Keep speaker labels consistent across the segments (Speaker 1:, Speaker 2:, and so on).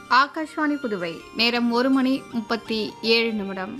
Speaker 1: ஆகாஷ்வாணி புதுவை நேரம் ஒரு மணி முப்பத்தி ஏழு நிமிடம்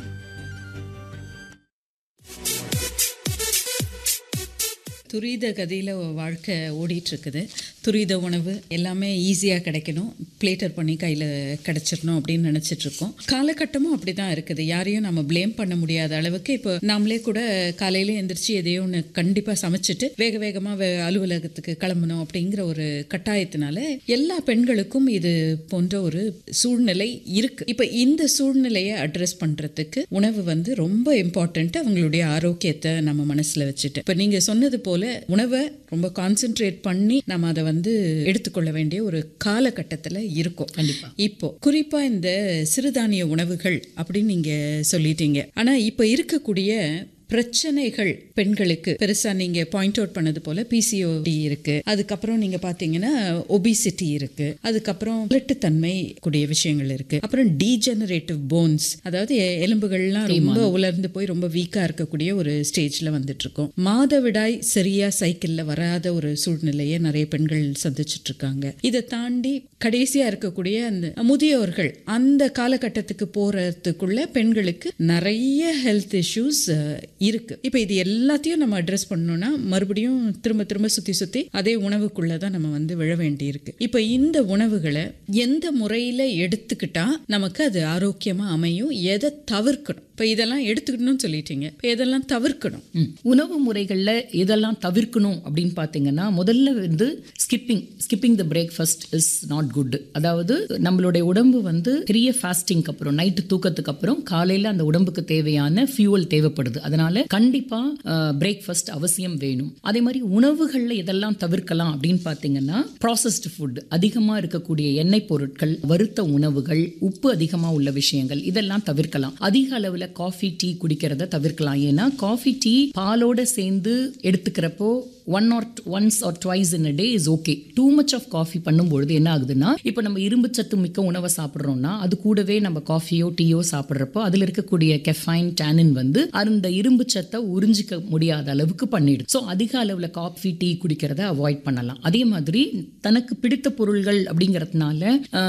Speaker 2: துரித கதியில் வாழ்க்கை ஓடிட்டு இருக்குது துரித உணவு எல்லாமே ஈஸியாக கிடைக்கணும் பிளேட்டர் பண்ணி கையில் கிடச்சிடணும் அப்படின்னு நினச்சிட்டு இருக்கோம் காலகட்டமும் அப்படி தான் இருக்குது யாரையும் நம்ம ப்ளேம் பண்ண முடியாத அளவுக்கு இப்போ நாமளே கூட காலையில எந்திரிச்சு எதையோ ஒன்று கண்டிப்பாக சமைச்சிட்டு வேக வேகமாக அலுவலகத்துக்கு கிளம்பணும் அப்படிங்கிற ஒரு கட்டாயத்தினால எல்லா பெண்களுக்கும் இது போன்ற ஒரு சூழ்நிலை இருக்கு இப்போ இந்த சூழ்நிலையை அட்ரஸ் பண்ணுறதுக்கு உணவு வந்து ரொம்ப இம்பார்ட்டன்ட் அவங்களுடைய ஆரோக்கியத்தை நம்ம மனசில் வச்சுட்டு இப்போ நீங்கள் சொன்னது போல உணவை ரொம்ப கான்சென்ட்ரேட் பண்ணி நம்ம அதை வந்து எடுத்துக்கொள்ள வேண்டிய ஒரு காலகட்டத்தில் இருக்கோம்
Speaker 3: கண்டிப்பா
Speaker 2: இப்போ குறிப்பா இந்த சிறுதானிய உணவுகள் அப்படின்னு நீங்க சொல்லிட்டீங்க ஆனா இப்போ இருக்கக்கூடிய பிரச்சனைகள் பெண்களுக்கு பெருசா நீங்க பாயிண்ட் அவுட் பண்ணது போல பிசிஓடி இருக்கு அதுக்கப்புறம் நீங்க பாத்தீங்கன்னா ஒபிசிட்டி இருக்கு அதுக்கப்புறம் தன்மை கூடிய விஷயங்கள் இருக்கு அப்புறம் டீஜெனரேட்டிவ் போன்ஸ் அதாவது எ- எலும்புகள்லாம் ரொம்ப உலர்ந்து போய் ரொம்ப வீக்கா இருக்கக்கூடிய ஒரு ஸ்டேஜ்ல வந்துட்டு இருக்கோம் மாதவிடாய் சரியா சைக்கிள்ல வராத ஒரு சூழ்நிலையை நிறைய பெண்கள் சந்திச்சுட்டு இருக்காங்க இதை தாண்டி கடைசியா இருக்கக்கூடிய அந்த முதியோர்கள் அந்த காலகட்டத்துக்கு போறதுக்குள்ள பெண்களுக்கு நிறைய ஹெல்த் இஷ்யூஸ் இருக்கு இப்போ இது எல்லாத்தையும் நம்ம அட்ரஸ் பண்ணணும்னா மறுபடியும் திரும்ப திரும்ப சுத்தி சுத்தி அதே உணவுக்குள்ள தான் நம்ம வந்து விழ வேண்டி இருக்கு இப்போ இந்த உணவுகளை எந்த முறையில எடுத்துக்கிட்டா நமக்கு அது ஆரோக்கியமா அமையும் எதை தவிர்க்கணும் இப்போ இதெல்லாம் எடுத்துக்கணும்னு சொல்லிட்டீங்க இப்போ எதெல்லாம் தவிர்க்கணும்
Speaker 3: ம். உணவு முறைகளில் இதெல்லாம் தவிர்க்கணும் அப்படின்னு பார்த்தீங்கன்னா முதல்ல வந்து skipping skipping the breakfast is not good அதாவது நம்மளுடைய உடம்பு வந்து பெரிய ஃபாஸ்டிங்க்கு அப்புறம் நைட்டு தூக்கத்துக்கு அப்புறம் காலையில் அந்த உடம்புக்கு தேவையான ஃபியூவல் தேவைப்படுது அதனால கண்டிப்பாக பிரேக்ஃபாஸ்ட் அவசியம் வேணும் அதே மாதிரி உணவுகளில் இதெல்லாம் தவிர்க்கலாம் அப்படின்னு பார்த்தீங்கன்னா ப்ராசஸ்டு ஃபுட் அதிகமாக இருக்கக்கூடிய எண்ணெய் பொருட்கள் வறுத்த உணவுகள் உப்பு அதிகமாக உள்ள விஷயங்கள் இதெல்லாம் தவிர்க்கலாம் அதிக அளவில் காஃபி டீ குடிக்கிறத தவிர்க்கலாம் ஏன்னா காஃபி டீ பாலோட சேர்ந்து எடுத்துக்கிறப்போ one or once or twice in a day is okay too much of coffee பண்ணும்பொழுது என்ன ஆகுதுன்னா இப்போ நம்ம இரும்பு சத்து மிக்க உணவை சாப்பிட்றோம்னா அது கூடவே நம்ம காஃபியோ டீயோ சாப்பிட்றப்போ அதில் இருக்கக்கூடிய கெஃபைன் டேனின் வந்து அந்த இரும்பு சத்தை உறிஞ்சிக்க முடியாத அளவுக்கு பண்ணிடும் ஸோ அதிக அளவில் காஃபி டீ குடிக்கிறத அவாய்ட் பண்ணலாம் அதே மாதிரி தனக்கு பிடித்த பொருள்கள் அப்படிங்கிறதுனால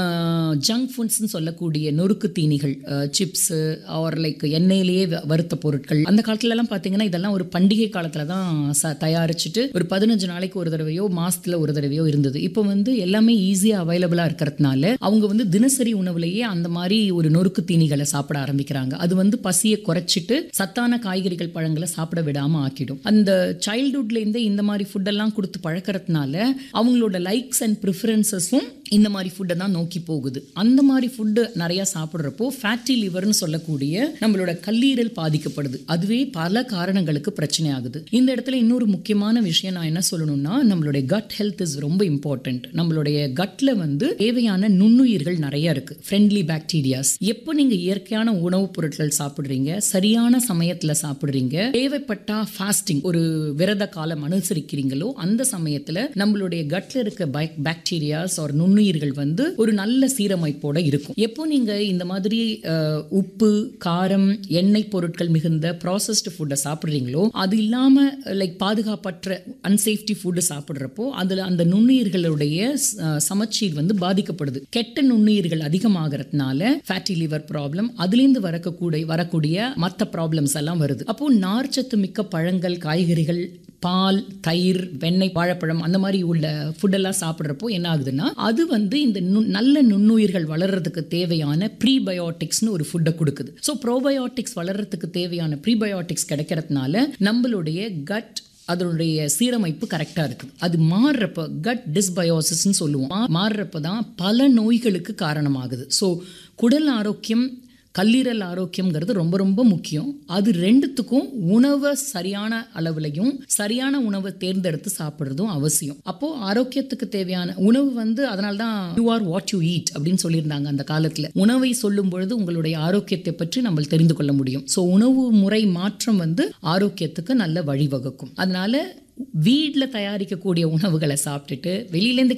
Speaker 3: ஜங்க் ஃபுட்ஸ்னு சொல்லக்கூடிய நொறுக்கு தீனிகள் சிப்ஸ் ஆர் லைக் எண்ணெயிலேயே வ- வறுத்த பொருட்கள் அந்த காலத்துலலாம் பார்த்தீங்கன்னா இதெல்லாம் ஒரு பண்டிகை காலத்தில் தான் ச தயாரிச்சுட்டு ஒரு பதினஞ்சு நாளைக்கு ஒரு தடவையோ மாசத்துல ஒரு தடவையோ இருந்தது இப்போ வந்து எல்லாமே ஈஸியாக அவைலபிளாக இருக்கிறதுனால அவங்க வந்து தினசரி உணவுலேயே அந்த மாதிரி ஒரு நொறுக்கு தீனிகளை சாப்பிட ஆரம்பிக்கிறாங்க அது வந்து பசியை குறைச்சிட்டு சத்தான காய்கறிகள் பழங்களை சாப்பிட விடாம ஆக்கிடும் அந்த சைல்ட்ஹுட்ல இருந்தே இந்த மாதிரி ஃபுட்டெல்லாம் கொடுத்து பழக்கறதுனால அவங்களோட லைக்ஸ் அண்ட் ப்ரிஃபரன்சஸும் இந்த மாதிரி ஃபுட்டை தான் நோக்கி போகுது அந்த மாதிரி ஃபுட்டு நிறைய சாப்பிட்றப்போ ஃபேட்டி லிவர்னு சொல்லக்கூடிய நம்மளோட கல்லீரல் பாதிக்கப்படுது அதுவே பல காரணங்களுக்கு பிரச்சனை ஆகுது இந்த இடத்துல இன்னொரு முக்கியமான விஷயம் நான் என்ன சொல்லணும்னா நம்மளுடைய கட் ஹெல்த் இஸ் ரொம்ப இம்பார்ட்டன்ட் நம்மளுடைய கட்ல வந்து தேவையான நுண்ணுயிர்கள் நிறைய இருக்கு ஃப்ரெண்ட்லி பாக்டீரியாஸ் எப்போ நீங்க இயற்கையான உணவுப் பொருட்கள் சாப்பிடுறீங்க சரியான சமயத்துல சாப்பிடுறீங்க தேவைப்பட்டா ஃபாஸ்டிங் ஒரு விரத காலம் அனுசரிக்கிறீங்களோ அந்த சமயத்துல நம்மளுடைய கட்ல இருக்க பாக்டீரியாஸ் ஒரு நுண்ணுயிர்கள் வந்து ஒரு நல்ல சீரமைப்போட இருக்கும் எப்போ நீங்க இந்த மாதிரி அஹ், உப்பு காரம் எண்ணெய் பொருட்கள் மிகுந்த ப்ராசஸ்டு ஃபுட்டை சாப்பிட்றீங்களோ அது இல்லாம லைக் பாதுகாப்பற்ற அன்சேஃப்டி ஃபுட்டு சாப்பிட்றப்போ அதுல அந்த நுண்ணுயிர்களுடைய அஹ், சமச்சீர் வந்து பாதிக்கப்படுது கெட்ட நுண்ணுயிர்கள் அதிகமாகறதுனால ஃபேட்டி லிவர் ப்ராப்ளம் அதுலேருந்து வரக்கூடிய வரக்கூடிய மற்ற ப்ராப்ளம்ஸ் எல்லாம் வருது அப்போ நார்ச்சத்து மிக்க பழங்கள் காய்கறிகள் பால் தயிர் வெண்ணெய் வாழைப்பழம் அந்த மாதிரி உள்ள ஃபுட்டெல்லாம் சாப்பிட்றப்போ என்ன ஆகுதுன்னா அது வந்து இந்த நு- நல்ல நுண்ணுயிர்கள் வளர்றதுக்கு தேவையான ப்ரீபயோட்டிக்ஸ்னு ஒரு ஃபுட்டை கொடுக்குது ஸோ ப்ரோபயோட்டிக்ஸ் வளர்றதுக்கு தேவையான ப்ரீபயோட்டிக்ஸ் கிடைக்கிறதுனால நம்மளுடைய கட் அதனுடைய சீரமைப்பு கரெக்டாக இருக்குது அது மாறுறப்ப கட் டிஸ்பயோசிஸ்ன்னு சொல்லுவோம் மா- மாறுறப்ப தான் பல நோய்களுக்கு காரணமாகுது ஸோ குடல் ஆரோக்கியம் கல்லீரல் ஆரோக்கியம்ங்கிறது ரொம்ப ரொம்ப முக்கியம் அது ரெண்டுத்துக்கும் உணவை சரியான அளவுலையும் சரியான உணவை தேர்ந்தெடுத்து சாப்பிட்றதும் அவசியம் அப்போ ஆரோக்கியத்துக்கு தேவையான உணவு வந்து அதனால தான் you are what you eat அப்படின்னு சொல்லியிருந்தாங்க அந்த காலத்துல உணவை சொல்லும் பொழுது உங்களுடைய ஆரோக்கியத்தை பற்றி நம்ம தெரிந்து கொள்ள முடியும் ஸோ உணவு முறை மாற்றம் வந்து ஆரோக்கியத்துக்கு நல்ல வழிவகுக்கும் அதனால வீட்டில் தயாரிக்கக்கூடிய உணவுகளை சாப்பிட்டுட்டு வெளியிலேருந்து